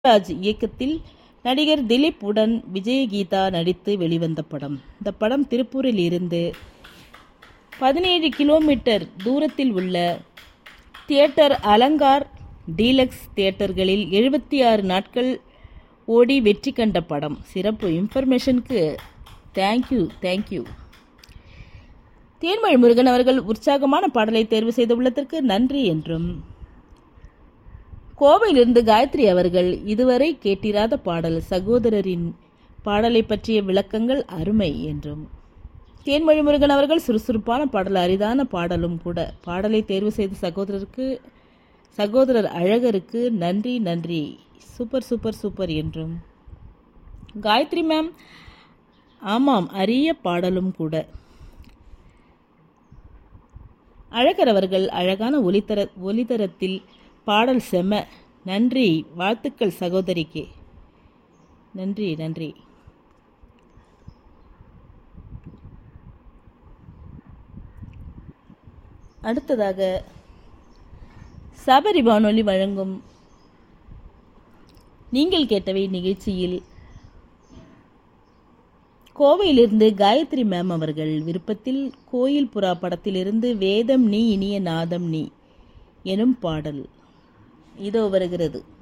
ராஜ் இயக்கத்தில் நடிகர் திலீப் உடன் விஜயகீதா நடித்து வெளிவந்த படம் இந்த படம் திருப்பூரில் இருந்து பதினேழு கிலோமீட்டர் தூரத்தில் உள்ள தியேட்டர் அலங்கார் டீலக்ஸ் தியேட்டர்களில் எழுபத்தி ஆறு நாட்கள் ஓடி வெற்றி கண்ட படம் சிறப்பு இன்ஃபர்மேஷனுக்கு தேங்க்யூ தேங்க்யூ தேன்மொழி முருகன் அவர்கள் உற்சாகமான பாடலை தேர்வு செய்துள்ளதற்கு நன்றி என்றும் கோவையிலிருந்து காயத்ரி அவர்கள் இதுவரை கேட்டிராத பாடல் சகோதரரின் பாடலை பற்றிய விளக்கங்கள் அருமை என்றும் தேன்மொழி முருகன் அவர்கள் சுறுசுறுப்பான பாடல் அரிதான பாடலும் கூட பாடலை தேர்வு செய்த சகோதரருக்கு சகோதரர் அழகருக்கு நன்றி நன்றி சூப்பர் சூப்பர் சூப்பர் என்றும் காயத்ரி மேம் ஆமாம் அரிய பாடலும் கூட அழகர் அவர்கள் அழகான ஒலித்தர ஒலிதரத்தில் பாடல் செம நன்றி வாழ்த்துக்கள் சகோதரிக்கு நன்றி நன்றி அடுத்ததாக சபரி வானொலி வழங்கும் நீங்கள் கேட்டவை நிகழ்ச்சியில் கோவையிலிருந்து காயத்ரி மேம் அவர்கள் விருப்பத்தில் கோயில் புறா படத்திலிருந்து வேதம் நீ இனிய நாதம் நீ எனும் பாடல் இதோ வருகிறது